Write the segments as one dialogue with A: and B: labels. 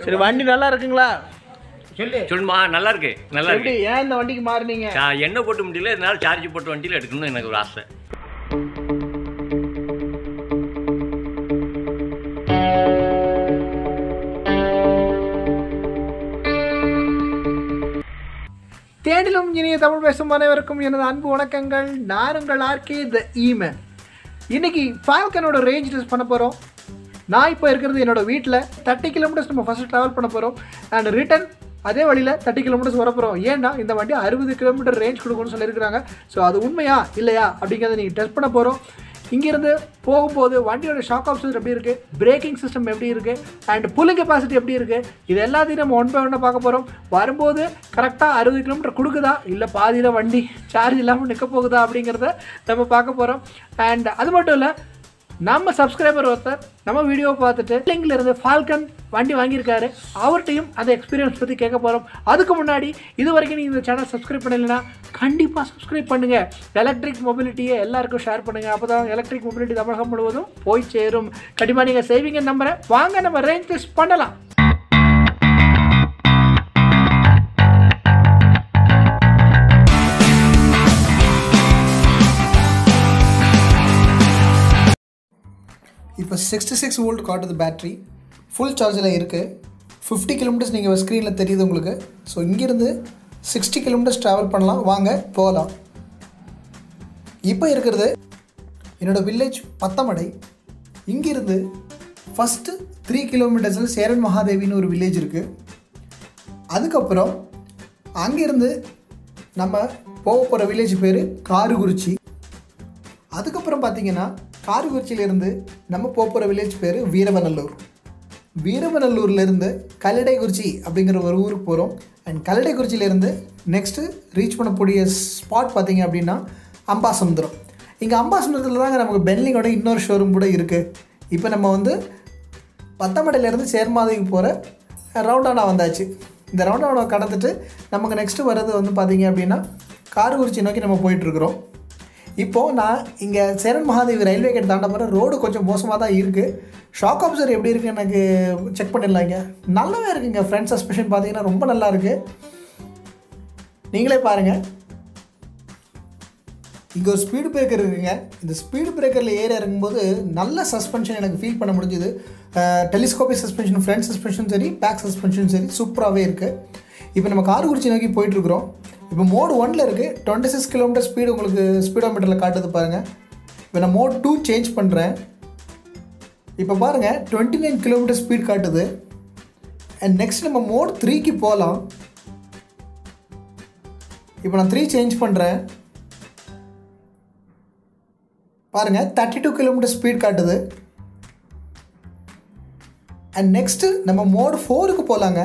A: சரி வண்டி நல்லா இருக்குங்களா
B: சொல்லு
C: சொல்லுமா நல்லா இருக்கு நல்லா
A: எப்படி
C: இருக்கு
A: ஏன் இந்த வண்டிக்கு மாறுனீங்க
C: நான் எண்ணெய் போட்டு முடியல இதனால சார்ஜ் போட்டு வண்டியில் எடுக்கணும்னு எனக்கு ஒரு ஆசை
A: தேனிலும் இனிய தமிழ் பேசும் அனைவருக்கும் எனது அன்பு வணக்கங்கள் நான் உங்கள் ஆர்கே த ஈமன் இன்னைக்கு ஃபால்கனோட ரேஞ்ச் டெஸ்ட் பண்ண போகிறோம் நான் இப்போ இருக்கிறது என்னோட வீட்டில் தேர்ட்டி கிலோமீட்டர்ஸ் நம்ம ஃபஸ்ட்டு ட்ராவல் பண்ண போகிறோம் அண்ட் ரிட்டன் அதே வழியில் தேர்ட்டி கிலோமீட்டர்ஸ் வர போகிறோம் ஏன்னா இந்த வண்டி அறுபது கிலோமீட்டர் ரேஞ்ச் கொடுக்கும்னு சொல்லியிருக்கிறாங்க ஸோ அது உண்மையா இல்லையா அப்படிங்கிறத நீங்கள் டெஸ்ட் பண்ண போகிறோம் இங்கேருந்து போகும்போது வண்டியோட ஷாக் ஆப்ஷன் எப்படி இருக்குது பிரேக்கிங் சிஸ்டம் எப்படி இருக்குது அண்ட் புல்லிங் கெப்பாசிட்டி எப்படி இருக்குது இது எல்லாத்தையும் நம்ம ஒன் பை ஒன்னாக பார்க்க போகிறோம் வரும்போது கரெக்டாக அறுபது கிலோமீட்டர் கொடுக்குதா இல்லை பாதியில் வண்டி சார்ஜ் இல்லாமல் நிற்க போகுதா அப்படிங்கிறத நம்ம பார்க்க போகிறோம் அண்ட் அது மட்டும் இல்லை நம்ம சப்ஸ்கிரைபர் ஒருத்தர் நம்ம வீடியோ பார்த்துட்டு லிங்க்ல இருந்து ஃபால்கன் வண்டி வாங்கியிருக்காரு அவர்கிட்டையும் அந்த எக்ஸ்பீரியன்ஸ் பற்றி கேட்க போகிறோம் அதுக்கு முன்னாடி இது வரைக்கும் நீங்கள் இந்த சேனல் சப்ஸ்கிரைப் பண்ணலைன்னா கண்டிப்பாக சப்ஸ்கிரைப் பண்ணுங்கள் எலக்ட்ரிக் மொபிலிட்டியை எல்லாருக்கும் ஷேர் பண்ணுங்கள் அப்போ தான் எலக்ட்ரிக் மொபிலிட்டி தமிழகம் முழுவதும் போய் சேரும் கண்டிப்பாக நீங்கள் செய்வீங்க நம்புறேன் வாங்க நம்ம ரேஞ்ச் டெஸ்ட் பண்ணலாம் இப்போ சிக்ஸ்டி சிக்ஸ் வோல்ட் காட்டுது பேட்ரி ஃபுல் சார்ஜில் இருக்குது ஃபிஃப்டி கிலோமீட்டர்ஸ் நீங்கள் ஸ்க்ரீனில் தெரியுது உங்களுக்கு ஸோ இங்கேருந்து சிக்ஸ்டி கிலோமீட்டர்ஸ் ட்ராவல் பண்ணலாம் வாங்க போகலாம் இப்போ இருக்கிறது என்னோடய வில்லேஜ் பத்தமடை இங்கிருந்து ஃபஸ்ட்டு த்ரீ கிலோமீட்டர்ஸில் சேரன் மகாதேவின்னு ஒரு வில்லேஜ் இருக்குது அதுக்கப்புறம் அங்கேருந்து நம்ம போக போகிற வில்லேஜ் பேர் காருகுறிச்சி அதுக்கப்புறம் பார்த்தீங்கன்னா காரக்குறிச்சியிலேருந்து நம்ம போக போகிற வில்லேஜ் பேர் வீரவநல்லூர் வீரவநல்லூர்லேருந்து கல்லடைக்குறிச்சி அப்படிங்கிற ஒரு ஊருக்கு போகிறோம் அண்ட் கல்லடைக்குறிச்சியிலேருந்து நெக்ஸ்ட்டு ரீச் பண்ணக்கூடிய ஸ்பாட் பார்த்தீங்க அப்படின்னா அம்பாசமுத்திரம் இங்கே அம்பாசமுத்திரத்தில் தாங்க நமக்கு பென்லிங்கோட இன்னொரு ஷோரூம் கூட இருக்குது இப்போ நம்ம வந்து பத்தமடையிலேருந்து சேர்மாதைக்கு போகிற ரவுண்டானா வந்தாச்சு இந்த ரவுண்டானா கடந்துட்டு நமக்கு நெக்ஸ்ட்டு வர்றது வந்து பார்த்தீங்க அப்படின்னா காரக்குறிச்சி நோக்கி நம்ம போயிட்டுருக்குறோம் இப்போது நான் இங்கே சேரன் மகாதேவி ரயில்வே கேட் தாண்ட போகிற ரோடு கொஞ்சம் மோசமாக தான் இருக்குது ஷாக் அப்சர் எப்படி இருக்குது எனக்கு செக் பண்ணிடலாங்க நல்லாவே இருக்குங்க ஃப்ரண்ட் சஸ்பெஷன் பார்த்தீங்கன்னா ரொம்ப நல்லா இருக்குது நீங்களே பாருங்கள் இங்கே ஒரு ஸ்பீடு பிரேக்கர் இருக்குங்க இந்த ஸ்பீடு பிரேக்கரில் ஏறி இறங்கும்போது நல்ல சஸ்பென்ஷன் எனக்கு ஃபீல் பண்ண முடிஞ்சுது டெலிஸ்கோபிக் சஸ்பென்ஷன் ஃப்ரண்ட் சஸ்பென்ஷன் சரி பேக் சஸ்பென்ஷன் சரி சூப்பராகவே இருக்குது இப்போ நம்ம காரக்குறிச்சி நோக்கி போயிட்டுருக்குறோம் இப்போ மோடு ஒனில் இருக்குது டுவெண்ட்டி சிக்ஸ் கிலோமீட்டர் ஸ்பீடு உங்களுக்கு ஸ்பீடோமீட்டரில் காட்டுது பாருங்கள் இப்போ நான் மோட் டூ சேஞ்ச் பண்ணுறேன் இப்போ பாருங்கள் டுவெண்ட்டி நைன் கிலோமீட்டர் ஸ்பீட் காட்டுது அண்ட் நெக்ஸ்ட் நம்ம மோட் த்ரீக்கு போகலாம் இப்போ நான் த்ரீ சேஞ்ச் பண்ணுறேன் பாருங்கள் தேர்ட்டி டூ கிலோமீட்டர் ஸ்பீட் காட்டுது அண்ட் நெக்ஸ்ட்டு நம்ம மோடு ஃபோருக்கு போகலாங்க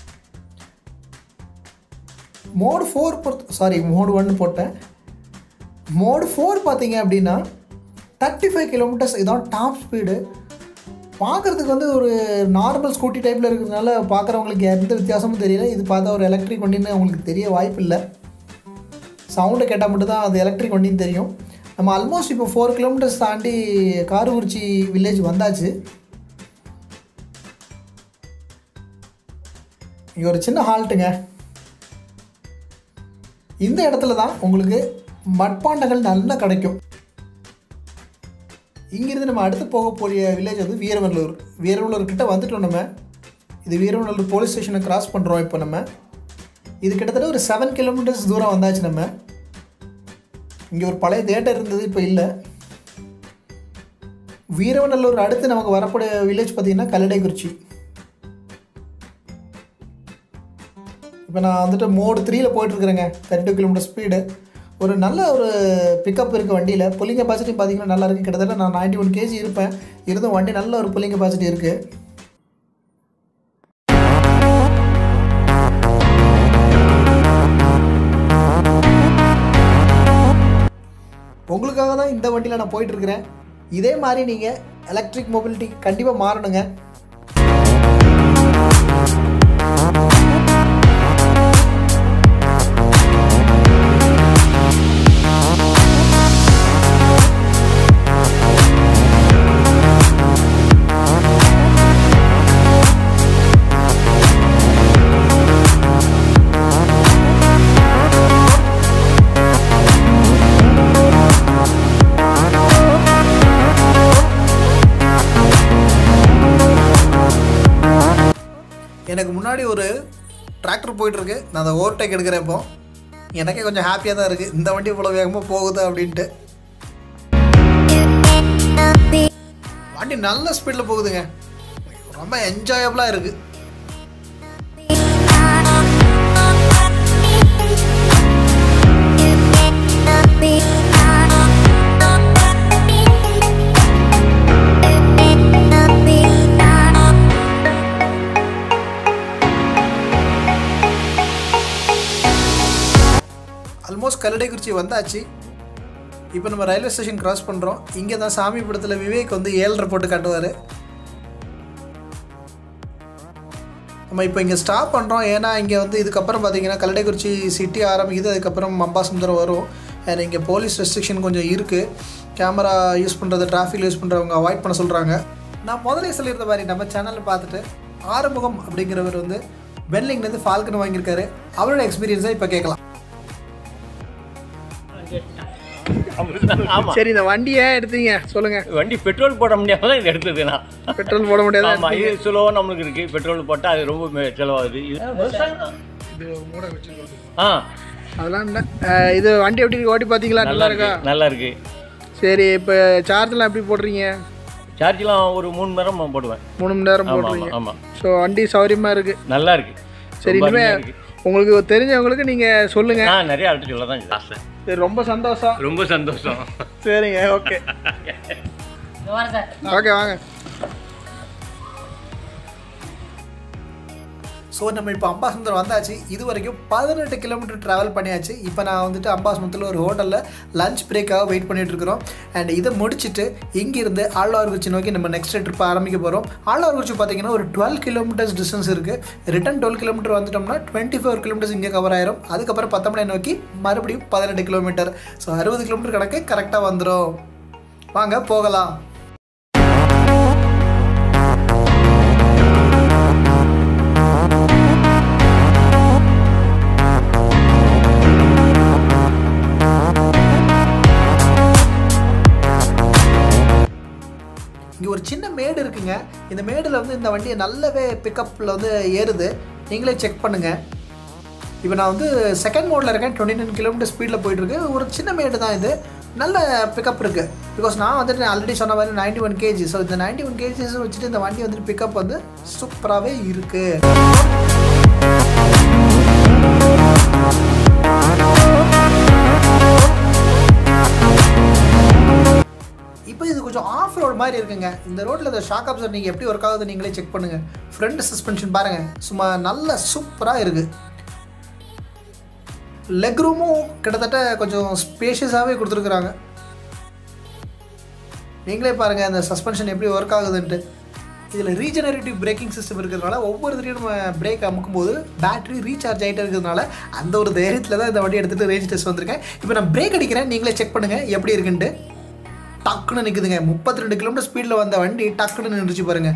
A: மோடு ஃபோர் பொறுத்து சாரி மோடு ஒன்று போட்டேன் மோடு ஃபோர் பார்த்தீங்க அப்படின்னா தேர்ட்டி ஃபைவ் கிலோமீட்டர்ஸ் இதான் டாப் ஸ்பீடு பார்க்குறதுக்கு வந்து ஒரு நார்மல் ஸ்கூட்டி டைப்பில் இருக்கிறதுனால பார்க்குறவங்களுக்கு எந்த வித்தியாசமும் தெரியல இது பார்த்தா ஒரு எலக்ட்ரிக் வண்டின்னு அவங்களுக்கு தெரிய வாய்ப்பு இல்லை சவுண்டை கேட்டால் மட்டும்தான் அது எலக்ட்ரிக் வண்டின்னு தெரியும் நம்ம ஆல்மோஸ்ட் இப்போ ஃபோர் கிலோமீட்டர்ஸ் தாண்டி காரக்குறிச்சி வில்லேஜ் வந்தாச்சு இங்கே ஒரு சின்ன ஹால்ட்டுங்க இந்த இடத்துல தான் உங்களுக்கு மட்பாண்டங்கள் நல்லா கிடைக்கும் இங்கிருந்து நம்ம அடுத்து போக போகிற வில்லேஜ் வந்து வீரவநல்லூர் வீரவநல்லூர் கிட்ட வந்துட்டோம் நம்ம இது வீரவநல்லூர் போலீஸ் ஸ்டேஷனை கிராஸ் பண்ணுறோம் இப்போ நம்ம இது கிட்டத்தட்ட ஒரு செவன் கிலோமீட்டர்ஸ் தூரம் வந்தாச்சு நம்ம இங்கே ஒரு பழைய தேட்டர் இருந்தது இப்போ இல்லை வீரவநல்லூர் அடுத்து நமக்கு வரக்கூடிய வில்லேஜ் பார்த்திங்கன்னா கல்லடைக்குறிச்சி இப்போ நான் வந்துட்டு மோடு த்ரீயில் போயிட்டுருக்குறேங்க தேர்ட்டி டூ கிலோமீட்டர் ஸ்பீடு ஒரு நல்ல ஒரு பிக்கப் இருக்குது வண்டியில் புல்லிங் கெப்பாசிட்டி பார்த்தீங்கன்னா நல்லா இருக்குது கிட்டத்தட்ட நான் நைன்ட்டி ஒன் கேஜி இருப்பேன் இருந்தும் வண்டி நல்ல ஒரு புல்லிங் கெப்பாசிட்டி இருக்குது உங்களுக்காக தான் இந்த வண்டியில் நான் போயிட்டுருக்கிறேன் இதே மாதிரி நீங்கள் எலக்ட்ரிக் மொபிலிட்டி கண்டிப்பாக மாறணுங்க எனக்கு முன்னாடி ஒரு டிராக்டர் போயிட்டுருக்கு நான் அதை ஓவர்டேக் எடுக்கிறேன் இப்போ எனக்கே கொஞ்சம் ஹாப்பியாக தான் இருக்குது இந்த வண்டி இவ்வளோ வேகமாக போகுது அப்படின்ட்டு வண்டி நல்ல ஸ்பீடில் போகுதுங்க ரொம்ப என்ஜாயபுளாக இருக்குது ஆல்மோஸ்ட் கல்லடைக்குறிச்சி வந்தாச்சு இப்போ நம்ம ரயில்வே ஸ்டேஷன் கிராஸ் பண்ணுறோம் இங்கே தான் சாமி படத்தில் விவேக் வந்து ஏழரை போட்டு காட்டுவார் நம்ம இப்போ இங்கே ஸ்டாப் பண்ணுறோம் ஏன்னா இங்கே வந்து இதுக்கப்புறம் பார்த்தீங்கன்னா கல்லடைக்குறிச்சி சிட்டி ஆரம்பிக்குது அதுக்கப்புறம் மம்பாசுந்தரம் வரும் அண்ட் இங்கே போலீஸ் ரெஸ்ட்ரிக்ஷன் கொஞ்சம் இருக்குது கேமரா யூஸ் பண்ணுறது டிராஃபிக் யூஸ் பண்ணுறவங்க அவாய்ட் பண்ண சொல்கிறாங்க நான் முதலே சொல்லியிருந்த மாதிரி நம்ம சேனலில் பார்த்துட்டு ஆறுமுகம் அப்படிங்கிறவர் வந்து பென்லிங்லேருந்து ஃபால்கன் வாங்கியிருக்காரு அவரோட எக்ஸ்பீரியன்ஸை இப்போ கேட்கலாம்
C: ஆமா
A: சரி இந்த வண்டியை எடுத்தீங்க சொல்லுங்க
C: வண்டி பெட்ரோல் போட முடியாம தான் இது எடுத்தது நான்
A: பெட்ரோல் போட முடியாது
C: ஆமா இது சுலோவாக நம்மளுக்கு இருக்கு பெட்ரோல் போட்டால் அது ரொம்ப மே- செலவாகுது இது ஆ
A: அதெல்லாம் இல்லை அஹ் இது வண்டி எப்படி இருக்கு ஓட்டி பார்த்தீங்களா
C: நல்லா இருக்கு நல்லா இருக்கு
A: சரி இப்போ சார்ஜ்லாம் எப்படி போடுறீங்க
C: சார்ஜ்லாம் ஒரு மூணு மணி நேரம் போடுவேன்
A: மூணு மணி நேரம்
C: ஆமா
A: போடுறீங்க
C: ஆமா ஆமா
A: ஸோ வண்டி சௌரியமாக இருக்கு
C: நல்லா இருக்கு
A: சரி
C: ரொம்ப
A: இனிமே
C: அருமையா இருக்கு.
A: உங்களுக்கு தெரிஞ்சவங்களுக்கு நீங்கள் சொல்லுங்க
C: நான் நிறைய ஆள்கிட்ட சொல்ல தான் ஆசை
A: சரி ரொம்ப சந்தோஷம்
C: ரொம்ப சந்தோஷம்
A: சரிங்க ஓகே ஓகே வாங்க ஸோ நம்ம இப்போ அம்பாசமுத்திரம் வந்தாச்சு இது வரைக்கும் பதினெட்டு கிலோமீட்டர் ட்ராவல் பண்ணியாச்சு இப்போ நான் வந்துட்டு அம்பாசமுத்திரத்தில் ஒரு ஹோட்டலில் லஞ்ச் பிரேக்காக வெயிட் பண்ணிட்டு இருக்கிறோம் அண்ட் இதை முடிச்சுட்டு இங்கிருந்து ஆழ்வார்குறிச்சி நோக்கி நம்ம நெக்ஸ்ட் ட்ரிப் ஆரம்பிக்க போகிறோம் ஆழ்வார்குறிச்சி பார்த்தீங்கன்னா ஒரு டுவெல் கிலோமீட்டர்ஸ் டிஸ்டன்ஸ் இருக்குது ரிட்டன் டுவெல் கிலோமீட்டர் வந்துட்டோம்னா டுவெண்ட்டி ஃபோர் கிலோமீட்டர்ஸ் இங்கே கவர் ஆயிரும் அதுக்கப்புறம் பத்தமடை நோக்கி மறுபடியும் பதினெட்டு கிலோமீட்டர் ஸோ அறுபது கிலோமீட்டர் கணக்கு கரெக்டாக வந்துடும் வாங்க போகலாம் இங்கே ஒரு சின்ன மேடு இருக்குங்க இந்த மேடில் வந்து இந்த வண்டியை நல்லாவே பிக்கப்பில் வந்து ஏறுது நீங்களே செக் பண்ணுங்கள் இப்போ நான் வந்து செகண்ட் மோடில் இருக்கேன் டுவெண்ட்டி நைன் கிலோமீட்டர் ஸ்பீடில் போயிட்டுருக்கு ஒரு சின்ன மேடு தான் இது நல்ல பிக்கப் இருக்குது பிகாஸ் நான் வந்துட்டு ஆல்ரெடி சொன்ன மாதிரி நைன்டி ஒன் கேஜி ஸோ இந்த நைன்டி ஒன் கேஜிஸ் வச்சுட்டு இந்த வண்டி வந்துட்டு பிக்கப் வந்து சூப்பராகவே இருக்குது இப்போ இது கொஞ்சம் ஆஃப் ரோட் மாதிரி இருக்குங்க இந்த ரோட்டில் இந்த ஷாக் அப்சர் நீங்கள் எப்படி ஒர்க் ஆகுது நீங்களே செக் பண்ணுங்கள் ஃப்ரண்ட் சஸ்பென்ஷன் பாருங்கள் சும்மா நல்ல சூப்பராக இருக்குது லெக் ரூமும் கிட்டத்தட்ட கொஞ்சம் ஸ்பேஷியஸாகவே கொடுத்துருக்குறாங்க நீங்களே பாருங்கள் அந்த சஸ்பென்ஷன் எப்படி ஒர்க் ஆகுதுன்ட்டு இதில் ரீஜெனரேட்டிவ் பிரேக்கிங் சிஸ்டம் இருக்கிறதுனால ஒவ்வொரு தடையும் நம்ம பிரேக் அமுக்கும் போது பேட்டரி ரீசார்ஜ் ஆகிட்டே இருக்கிறதுனால அந்த ஒரு தைரியத்தில் தான் இந்த வண்டி எடுத்துகிட்டு ரேஞ்ச் டெஸ்ட் வந்திருக்கேன் இப்போ நான் பிரேக் அடிக்கிறேன் நீங்களே செக் பண்ணுங்கள் எப்படி இருக்குன்ட்டு டக்குன்னு நிற்குதுங்க முப்பத்தி ரெண்டு கிலோமீட்டர் ஸ்பீடில் வந்த வண்டி டக்குன்னு நின்றுச்சு பாருங்க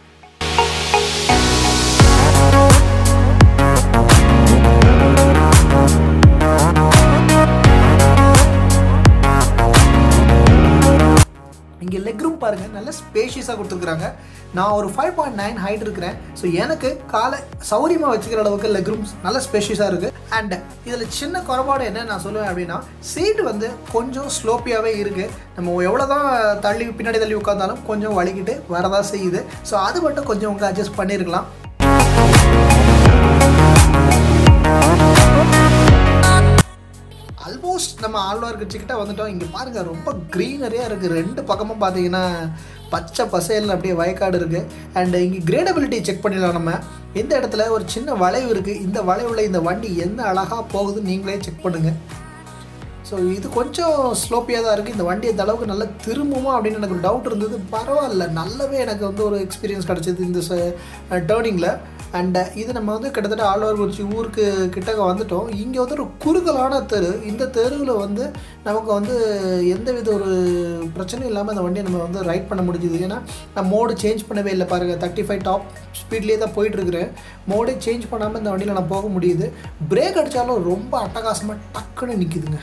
A: இங்கே லெக் ரூம் பாருங்கள் நல்ல ஸ்பேஷியஸாக கொடுத்துருக்குறாங்க நான் ஒரு ஃபைவ் பாயிண்ட் நைன் ஹைட் இருக்கிறேன் ஸோ எனக்கு காலை சௌரியமாக வச்சுக்கிற அளவுக்கு லெக் ரூம்ஸ் நல்ல ஸ்பேஷியஸாக இருக்குது அண்ட் இதில் சின்ன குறைபாடு என்ன நான் சொல்லுவேன் அப்படின்னா சீட் வந்து கொஞ்சம் ஸ்லோப்பியாகவே இருக்குது நம்ம எவ்வளோ தான் தள்ளி பின்னாடி தள்ளி உட்காந்தாலும் கொஞ்சம் வலிக்கிட்டு வரதான் செய்யுது ஸோ அது மட்டும் கொஞ்சம் உங்கள் அட்ஜஸ்ட் பண்ணியிருக்கலாம் ஆல்மோஸ்ட் நம்ம ஆழ்வார் கட்சிக்கிட்ட வந்துட்டோம் இங்கே பாருங்கள் ரொம்ப க்ரீனரியாக இருக்குது ரெண்டு பக்கமும் பார்த்தீங்கன்னா பச்சை பசையில் அப்படியே வயக்காடு இருக்குது அண்ட் இங்கே கிரேடபிலிட்டி செக் பண்ணிடலாம் நம்ம இந்த இடத்துல ஒரு சின்ன வளைவு இருக்குது இந்த வளைவில் இந்த வண்டி என்ன அழகாக போகுதுன்னு நீங்களே செக் பண்ணுங்கள் ஸோ இது கொஞ்சம் ஸ்லோப்பியாக தான் இருக்குது இந்த வண்டி இந்த அளவுக்கு நல்லா திரும்புமா அப்படின்னு எனக்கு ஒரு டவுட் இருந்தது பரவாயில்ல நல்லாவே எனக்கு வந்து ஒரு எக்ஸ்பீரியன்ஸ் கிடச்சிது இந்த டேர்னிங்கில் அண்ட் இது நம்ம வந்து கிட்டத்தட்ட ஆழ்வார்குறிச்சி ஊருக்கு கிட்டக்க வந்துட்டோம் இங்கே வந்து ஒரு குறுகலான தெரு இந்த தெருவில் வந்து நமக்கு வந்து எந்த வித ஒரு பிரச்சனையும் இல்லாமல் இந்த வண்டியை நம்ம வந்து ரைட் பண்ண முடிஞ்சுது ஏன்னா நான் மோடு சேஞ்ச் பண்ணவே இல்லை பாருங்கள் தேர்ட்டி ஃபைவ் டாப் ஸ்பீட்லேயே தான் போயிட்டுருக்கிறேன் மோடே சேஞ்ச் பண்ணாமல் இந்த வண்டியில் நான் போக முடியுது பிரேக் அடித்தாலும் ரொம்ப அட்டகாசமாக டக்குன்னு நிற்கிதுங்க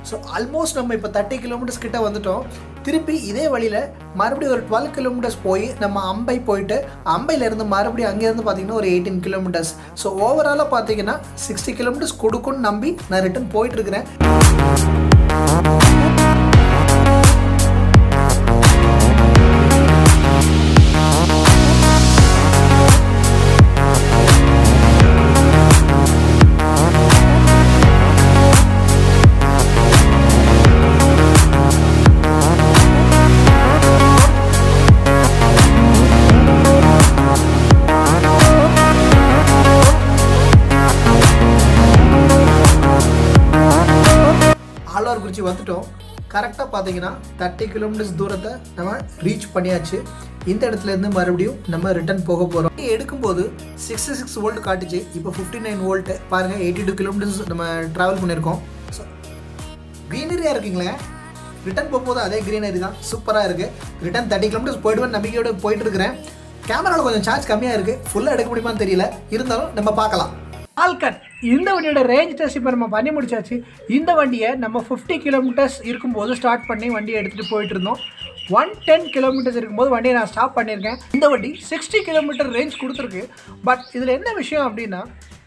A: ஸோ ஆல்மோஸ்ட் நம்ம இப்போ தேர்ட்டி கிலோமீட்டர்ஸ் கிட்ட வந்துட்டோம் திருப்பி இதே வழியில் மறுபடியும் ஒரு டுவெல் கிலோமீட்டர்ஸ் போய் நம்ம அம்பை போயிட்டு அம்பையிலேருந்து மறுபடியும் அங்கேருந்து பார்த்தீங்கன்னா ஒரு எயிட்டீன் கிலோமீட்டர்ஸ் ஸோ ஓவராலாக பார்த்தீங்கன்னா சிக்ஸ்டி கிலோமீட்டர்ஸ் கொடுக்கும்னு நம்பி நான் ரிட்டன் போயிட்டு இருக்கிறேன் ஆழ்வார்குறிச்சி வந்துட்டோம் கரெக்டாக பார்த்தீங்கன்னா தேர்ட்டி கிலோமீட்டர்ஸ் தூரத்தை நம்ம ரீச் பண்ணியாச்சு இந்த இடத்துல இருந்து மறுபடியும் நம்ம ரிட்டர்ன் போக போகிறோம் எடுக்கும்போது சிக்ஸ்டி சிக்ஸ் வோல்ட் காட்டுச்சு இப்போ ஃபிஃப்டி நைன் வோல்ட்டு பாருங்கள் எயிட்டி டூ கிலோமீட்டர்ஸ் நம்ம ட்ராவல் பண்ணியிருக்கோம் ஸோ க்ரீனரியாக இருக்குங்களே ரிட்டர்ன் போகும்போது அதே க்ரீனரி தான் சூப்பராக இருக்குது ரிட்டர்ன் தேர்ட்டி கிலோமீட்டர்ஸ் போயிடுவேன் நம்பிக்கையோட போயிட்டு இருக்கிறேன் கேமராவில் கொஞ்சம் சார்ஜ் கம்மியாக இருக்குது ஃபுல்லாக எடுக்க முடியுமான்னு தெரியல இருந்தாலும் நம்ம பார்க்கலாம்
B: ஆல்கன் இந்த வண்டியோட ரேஞ்ச் டெஸ்ட் இப்போ நம்ம பண்ணி முடிச்சாச்சு இந்த வண்டியை நம்ம ஃபிஃப்டி கிலோமீட்டர்ஸ் இருக்கும்போது ஸ்டார்ட் பண்ணி வண்டியை எடுத்துகிட்டு போயிட்டு இருந்தோம் ஒன் டென் கிலோமீட்டர்ஸ் இருக்கும்போது வண்டியை நான் ஸ்டாப் பண்ணியிருக்கேன் இந்த வண்டி சிக்ஸ்டி கிலோமீட்டர் ரேஞ்ச் கொடுத்துருக்கு பட் இதில் என்ன விஷயம் அப்படின்னா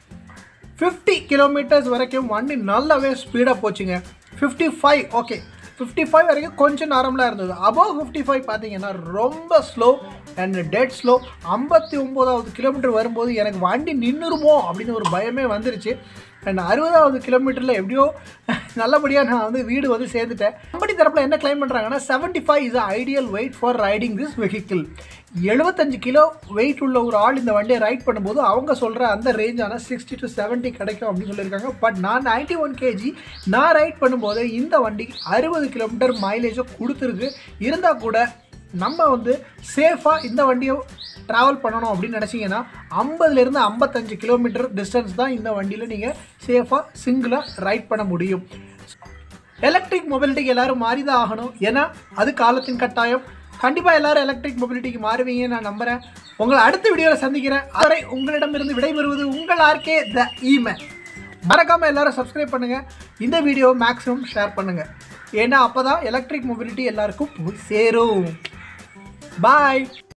B: ஃபிஃப்டி கிலோமீட்டர்ஸ் வரைக்கும் வண்டி நல்லாவே ஸ்பீடாக போச்சுங்க fifty five okay fifty five வரைக்கும் கொஞ்சம் நார்மலாக இருந்தது அபவ் ஃபிஃப்டி ஃபைவ் பார்த்தீங்கன்னா ரொம்ப ஸ்லோ அண்ட் டெட் ஸ்லோ ஐம்பத்தி ஒம்போதாவது கிலோமீட்டர் வரும்போது எனக்கு வண்டி நின்றுருமோ அப்படின்னு ஒரு பயமே வந்துருச்சு அண்ட் அறுபதாவது கிலோமீட்டரில் எப்படியோ நல்லபடியாக நான் வந்து வீடு வந்து சேர்ந்துட்டேன் கம்பெனி தரப்பில் என்ன கிளைம் பண்ணுறாங்கன்னா seventy five is ideal weight for riding this vehicle எழுபத்தஞ்சு கிலோ வெயிட் உள்ள ஒரு ஆள் இந்த வண்டியை ரைட் பண்ணும்போது அவங்க சொல்கிற அந்த ரேஞ்சான சிக்ஸ்டி டு செவன்ட்டி கிடைக்கும் அப்படின்னு சொல்லியிருக்காங்க பட் நான் நைன்ட்டி ஒன் கேஜி நான் ரைட் பண்ணும்போது இந்த வண்டி அறுபது கிலோமீட்டர் மைலேஜை கொடுத்துருக்கு இருந்தால் கூட நம்ம வந்து சேஃபாக இந்த வண்டியை ட்ராவல் பண்ணணும் அப்படின்னு நினச்சிங்கன்னா ஐம்பதுலேருந்து ஐம்பத்தஞ்சு கிலோமீட்டர் டிஸ்டன்ஸ் தான் இந்த வண்டியில் நீங்கள் சேஃபாக சிங்கிளாக ரைட் பண்ண முடியும் எலக்ட்ரிக் மொபிலிட்டிக்கு எல்லாரும் மாறி தான் ஆகணும் ஏன்னா அது காலத்தின் கட்டாயம் கண்டிப்பாக எல்லாரும் எலக்ட்ரிக் மொபிலிட்டிக்கு மாறுவீங்கன்னு நான் நம்புகிறேன் உங்களை அடுத்த வீடியோவில் சந்திக்கிறேன் அதுவரை உங்களிடமிருந்து விடைபெறுவது உங்கள் ஆர்கே த இமெயில் மறக்காமல் எல்லாரும் சப்ஸ்கிரைப் பண்ணுங்கள் இந்த வீடியோ மேக்ஸிமம் ஷேர் பண்ணுங்கள் ஏன்னா அப்போ தான் எலக்ட்ரிக் மொபிலிட்டி எல்லாருக்கும் போய் சேரும் பாய்